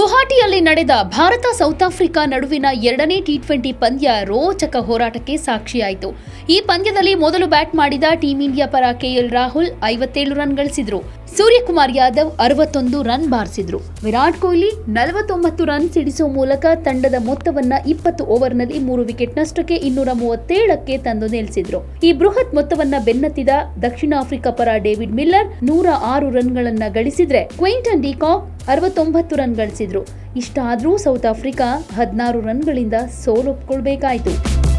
ಗುವಾಹಟಿಯಲ್ಲಿ ನಡೆದ Bharat south Africa ನಡುವಿನ ಎರಡನೇ ಟಿ ಟ್ವೆಂಟಿ ಪಂದ್ಯ ರೋಚಕ ಹೋರಾಟಕ್ಕೆ ಸಾಕ್ಷಿಯಾಯಿತು ಈ ಪಂದ್ಯದಲ್ಲಿ ಮೊದಲು ಬ್ಯಾಟ್ ಮಾಡಿದ ಟೀಂ ಇಂಡಿಯಾ ಪರ ಕೆಎಲ್ ರಾಹುಲ್ ಐವತ್ತೇಳು ರನ್ ಗಳಿಸಿದ್ರು ಸೂರ್ಯಕುಮಾರ್ ಯಾದವ್ ಅರವತ್ತೊಂದು ರನ್ ಬಾರಿಸಿದ್ರು ವಿರಾಟ್ ಕೊಹ್ಲಿ ನಲವತ್ತೊಂಬತ್ತು ರನ್ ಸಿಡಿಸುವ ಮೂಲಕ ತಂಡದ ಮೊತ್ತವನ್ನ ಇಪ್ಪತ್ತು ಓವರ್ನಲ್ಲಿ ಮೂರು ವಿಕೆಟ್ ನಷ್ಟಕ್ಕೆ ಇನ್ನೂರ ಮೂವತ್ತೇಳಕ್ಕೆ ತಂದು ನಿಲ್ಲಿಸಿದ್ರು ಈ ಬೃಹತ್ ಮೊತ್ತವನ್ನ ಬೆನ್ನತ್ತಿದ ದಕ್ಷಿಣ ಆಫ್ರಿಕಾ ಪರ ಡೇವಿಡ್ ಮಿಲ್ಲರ್ ನೂರ ಆರು ರನ್ಗಳನ್ನ ಗಳಿಸಿದ್ರೆ ಕ್ವಿಂಟನ್ ಡಿಕಾಕ್ ಅರವತ್ತೊಂಬತ್ತು ರನ್ ಗಳಿಸಿದ್ರು ಇಷ್ಟಾದರೂ ಸೌತ್ ಆಫ್ರಿಕಾ ಹದಿನಾರು ರನ್ಗಳಿಂದ ಸೋಲೊಪ್ಕೊಳ್ಬೇಕಾಯಿತು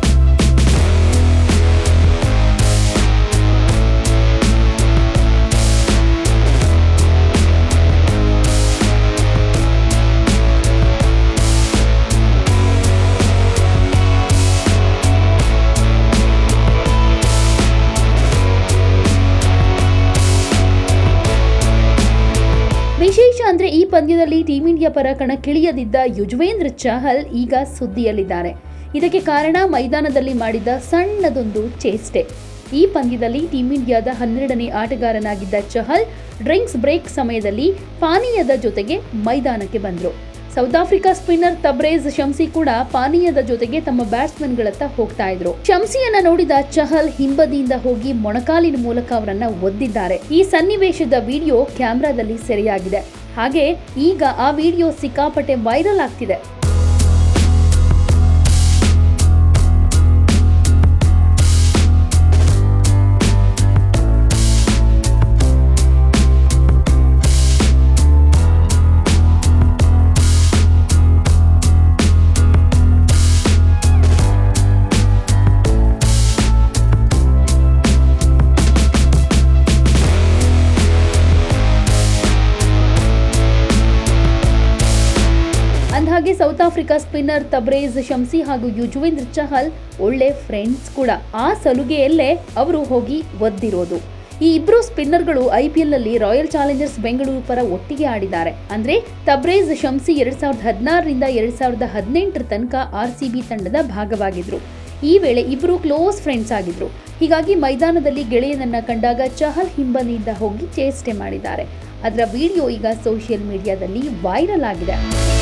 ವಿಶೇಷ ಅಂದ್ರೆ ಈ ಪಂದ್ಯದಲ್ಲಿ ಟೀಂ ಇಂಡಿಯಾ ಪರ ಕಣಕ್ಕಿಳಿಯದಿದ್ದ ಯುಜ್ವೇಂದ್ರ ಚಹಲ್ ಈಗ ಸುದ್ದಿಯಲ್ಲಿದ್ದಾರೆ ಇದಕ್ಕೆ ಕಾರಣ ಮೈದಾನದಲ್ಲಿ ಮಾಡಿದ ಸಣ್ಣದೊಂದು ಚೇಷ್ಟೆ ಈ ಪಂದ್ಯದಲ್ಲಿ ಟೀಂ ಇಂಡಿಯಾದ ಹನ್ನೆರಡನೇ ಆಟಗಾರನಾಗಿದ್ದ ಚಹಲ್ ಡ್ರಿಂಕ್ಸ್ ಬ್ರೇಕ್ ಸಮಯದಲ್ಲಿ ಪಾನೀಯದ ಜೊತೆಗೆ ಮೈದಾನಕ್ಕೆ ಬಂದರು South Africa spinner Tabraiz Shamsi ಕೂಡ ಪಾನೀಯದ ಜೊತೆಗೆ ತಮ್ಮ ಬ್ಯಾಟ್ಸ್ಮನ್ಗಳತ್ತ ಹೋಗ್ತಾ ಇದ್ರು ಶಂಸಿಯನ್ನ ನೋಡಿದ ಚಹಲ್ ಹಿಂಬದಿಯಿಂದ ಹೋಗಿ ಮೊಣಕಾಲಿನ ಮೂಲಕ ಅವರನ್ನ ಒದ್ದಿದ್ದಾರೆ ಈ ಸನ್ನಿವೇಶದ ವಿಡಿಯೋ ಕ್ಯಾಮೆರಾದಲ್ಲಿ ಸೆರೆಯಾಗಿದೆ ಹಾಗೆ ಈಗ ಆ ವಿಡಿಯೋ ಸಿಕ್ಕಾಪಟ್ಟೆ ವೈರಲ್ ಆಗ್ತಿದೆ ಅಂದಹಾಗೆ South Africa spinner Tabraiz Shamsi ಹಾಗೂ ಯುಜ್ವೇಂದ್ರ ಚಹಲ್ ಒಳ್ಳೆ ಫ್ರೆಂಡ್ಸ್ ಕೂಡ ಆ ಸಲುಗೆಯಲ್ಲೇ ಅವರು ಹೋಗಿ ಒದ್ದಿರೋದು ಈ ಇಬ್ರು ಸ್ಪಿನ್ನರ್ಗಳು ಐಪಿಎಲ್ ನಲ್ಲಿ ರಾಯಲ್ ಚಾಲೆಂಜರ್ಸ್ ಬೆಂಗಳೂರು ಪರ ಒಟ್ಟಿಗೆ ಆಡಿದ್ದಾರೆ ಅಂದ್ರೆ ತಬ್ರೇಜ್ ಶಂಸಿ ಎರಡ್ ಸಾವಿರದ ಹದಿನಾರರಿಂದ ಎರಡ್ ಸಾವಿರದ ಹದಿನೆಂಟರ ತನಕ ಆರ್ ಸಿ ಬಿ ತಂಡದ ಭಾಗವಾಗಿದ್ರು ಈ ವೇಳೆ ಇಬ್ಬರು ಕ್ಲೋಸ್ ಫ್ರೆಂಡ್ಸ್ ಆಗಿದ್ರು ಹೀಗಾಗಿ ಮೈದಾನದಲ್ಲಿ ಗೆಳೆಯನನ್ನ ಕಂಡಾಗ ಚಹಲ್ ಹಿಂಬದಿಯಿಂದ ಹೋಗಿ ಚೇಷ್ಟೆ ಮಾಡಿದ್ದಾರೆ ಅದರ ವಿಡಿಯೋ ಈಗ ಸೋಷಿಯಲ್ ಮೀಡಿಯಾದಲ್ಲಿ ವೈರಲ್ ಆಗಿದೆ